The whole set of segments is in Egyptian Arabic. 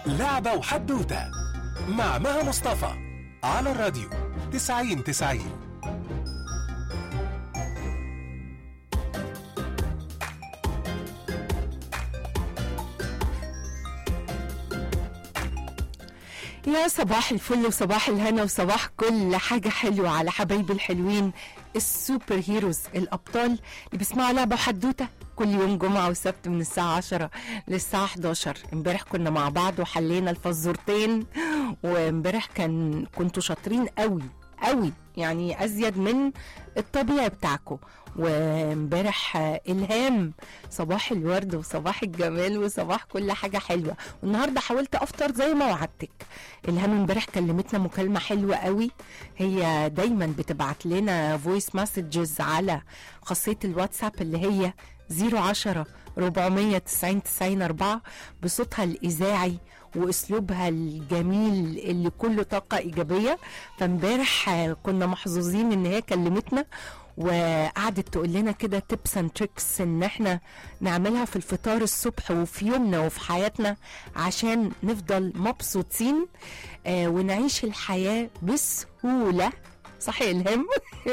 لعبة وحدوتة مع مها مصطفى على الراديو 90 90 يا صباح الفل وصباح الهنا وصباح كل حاجة حلوة على حبايبي الحلوين السوبر هيروز الأبطال اللي بيسمعوا لعبة حدوتة كل يوم جمعة وسبت من الساعة 10 للساعة 11 امبارح كنا مع بعض وحلينا الفزورتين وامبارح كان كنتوا شاطرين قوي قوي يعني ازيد من الطبيعي بتاعكم وامبارح آه، الهام صباح الورد وصباح الجمال وصباح كل حاجه حلوه والنهارده حاولت افطر زي ما وعدتك الهام امبارح كلمتنا مكالمه حلوه قوي هي دايما بتبعت لنا فويس مسجز على خاصيه الواتساب اللي هي 010 490 90 4 بصوتها الاذاعي واسلوبها الجميل اللي كله طاقه ايجابيه فامبارح آه، كنا محظوظين ان هي كلمتنا وقعدت تقول لنا كده تيبس اند تريكس ان احنا نعملها في الفطار الصبح وفي يومنا وفي حياتنا عشان نفضل مبسوطين آه ونعيش الحياه بسهوله صح يا الهام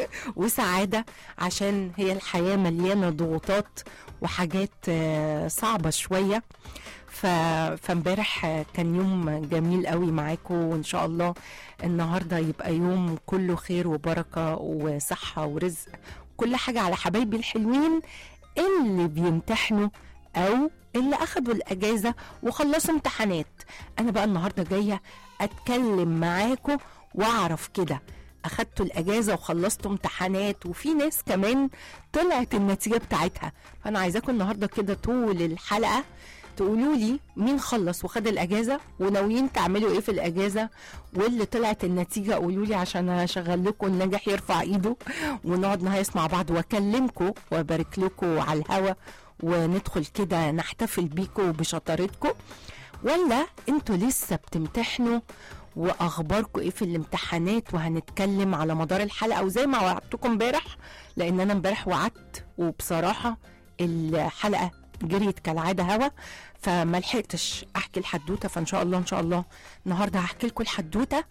وسعاده عشان هي الحياه مليانه ضغوطات وحاجات آه صعبه شويه ف... فامبارح آه، كان يوم جميل قوي معاكم وان شاء الله النهارده يبقى يوم كله خير وبركه وصحه ورزق كل حاجه على حبايبي الحلوين اللي بيمتحنوا او اللي اخدوا الاجازه وخلصوا امتحانات انا بقى النهارده جايه اتكلم معاكم واعرف كده اخدتوا الاجازه وخلصتوا امتحانات وفي ناس كمان طلعت النتيجه بتاعتها فانا عايزاكم النهارده كده طول الحلقه تقولوا لي مين خلص وخد الاجازه وناويين تعملوا ايه في الاجازه واللي طلعت النتيجه قولوا لي عشان اشغل لكم الناجح يرفع ايده ونقعد نهيص مع بعض واكلمكم وابارك لكم على الهوا وندخل كده نحتفل بيكم وبشطارتكم ولا انتوا لسه بتمتحنوا واخباركم ايه في الامتحانات وهنتكلم على مدار الحلقه وزي ما وعدتكم امبارح لان انا امبارح وعدت وبصراحه الحلقه جريت كالعاده هوا فما لحقتش احكي الحدوته فان شاء الله ان شاء الله النهارده هحكي لكم الحدوته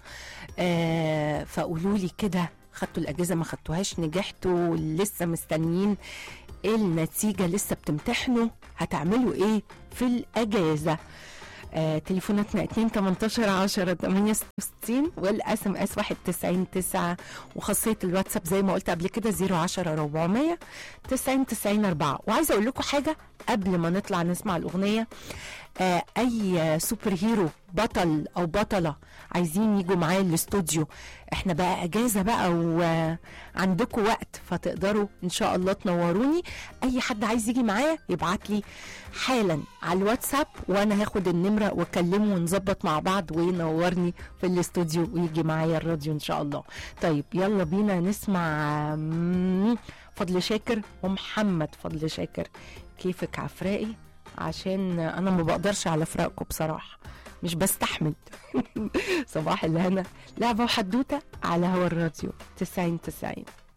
آه فقولوا لي كده خدتوا الاجازه ما خدتوهاش نجحتوا لسه مستنيين ايه النتيجه لسه بتمتحنوا هتعملوا ايه في الاجازه آه تليفوناتنا 2 18 10 68 والاس ام اس 199 9 وخاصيه الواتساب زي ما قلت قبل كده 010 400 90 90 4 وعايزه اقول لكم حاجه قبل ما نطلع نسمع الاغنيه آه اي سوبر هيرو بطل او بطله عايزين يجوا معايا الاستوديو احنا بقى اجازه بقى وعندكم وقت فتقدروا ان شاء الله تنوروني اي حد عايز يجي معايا يبعت لي حالا على الواتساب وانا هاخد النمره واكلمه ونظبط مع بعض وينورني في الاستوديو ويجي معايا الراديو ان شاء الله طيب يلا بينا نسمع مم، فضل شاكر ومحمد فضل شاكر كيفك عفرائي عشان انا ما بقدرش على فراقكم بصراحه مش بستحمل صباح الهنا لعبه وحدوته على هوا الراديو 90 90